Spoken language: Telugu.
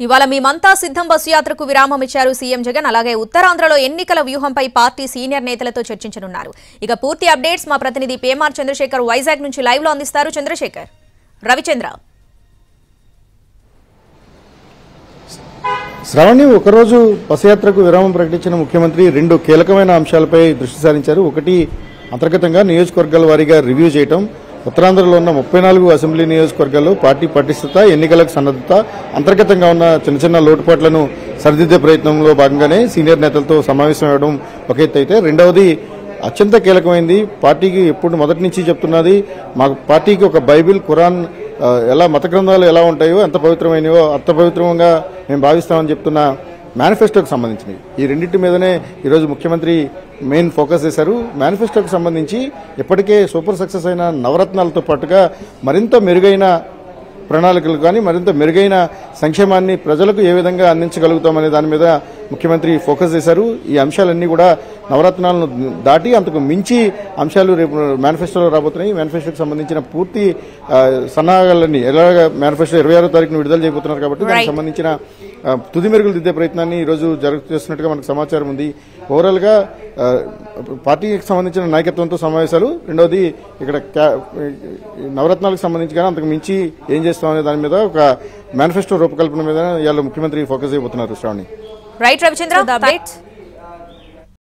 ఇవాళ మేమంతా సిద్ధం బస్సు యాత్రకు విరామం ఇచ్చారు సీఎం జగన్ అలాగే ఉత్తరాంధ్రలో ఎన్నికల వ్యూహంపై పార్టీ సీనియర్ నేతలతో చర్చించనున్నారు ఇక పూర్తి అప్డేట్స్ మా ప్రతినిధి పేమార్ చంద్రశేఖర్ వైజాగ్ నుంచి లైవ్ లో అందిస్తారు చంద్రశేఖర్ రవిచంద్ర శ్రావణి ఒకరోజు బసయాత్రకు విరామం ప్రకటించిన ముఖ్యమంత్రి రెండు కీలకమైన అంశాలపై దృష్టి సారించారు ఒకటి అంతర్గతంగా నియోజకవర్గాల వారీగా రివ్యూ చేయటం ఉత్తరాంధ్రలో ఉన్న ముప్పై నాలుగు అసెంబ్లీ నియోజకవర్గాల్లో పార్టీ పటిష్టత ఎన్నికలకు సన్నద్ధత అంతర్గతంగా ఉన్న చిన్న చిన్న లోటుపాట్లను సరిదిద్దే ప్రయత్నంలో భాగంగానే సీనియర్ నేతలతో సమావేశం అవ్వడం ఒక ఎత్తు అయితే రెండవది అత్యంత కీలకమైంది పార్టీకి ఎప్పుడు మొదటి నుంచి చెప్తున్నది మా పార్టీకి ఒక బైబిల్ ఖురాన్ ఆ, ఎలా మత గ్రంథాలు ఎలా ఉంటాయో ఎంత పవిత్రమైనవో అంత పవిత్రంగా మేము భావిస్తామని చెప్తున్న మేనిఫెస్టోకి సంబంధించినవి ఈ రెండింటి మీదనే ఈరోజు ముఖ్యమంత్రి మెయిన్ ఫోకస్ చేశారు మేనిఫెస్టోకి సంబంధించి ఇప్పటికే సూపర్ సక్సెస్ అయిన నవరత్నాలతో పాటుగా మరింత మెరుగైన ప్రణాళికలు కానీ మరింత మెరుగైన సంక్షేమాన్ని ప్రజలకు ఏ విధంగా అందించగలుగుతామనే దాని మీద ముఖ్యమంత్రి ఫోకస్ చేశారు ఈ అంశాలన్నీ కూడా నవరత్నాలను దాటి అంతకు మించి అంశాలు రేపు మేనిఫెస్టోలో రాబోతున్నాయి మేనిఫెస్టోకి సంబంధించిన పూర్తి ఆ, సన్నాహాలన్నీ ఎలాగ మేనిఫెస్టో ఇరవై ఆరో తారీఖున విడుదల చేయబోతున్నారు కాబట్టి దానికి Right. సంబంధించిన ఆ, తుది మెరుగులు దిద్దే ప్రయత్నాన్ని ఈ రోజు జరుగుతున్నట్టుగా మనకు సమాచారం ఉంది ఓవరాల్ గా ఆ, పార్టీకి సంబంధించిన నాయకత్వంతో సమావేశాలు రెండవది ఇక్కడ క్యా- ఈ నవరత్నాలకు సంబంధించి కానీ అంతకు మించి ఏం చేస్తామనే దాని మీద ఒక మేనిఫెస్టో రూపకల్పన మీద ఇవాళ ముఖ్యమంత్రి ఫోకస్ చేయబోతున్నారు శ్రావణి రైట్ రవిచంద్ర అప్డేట్స్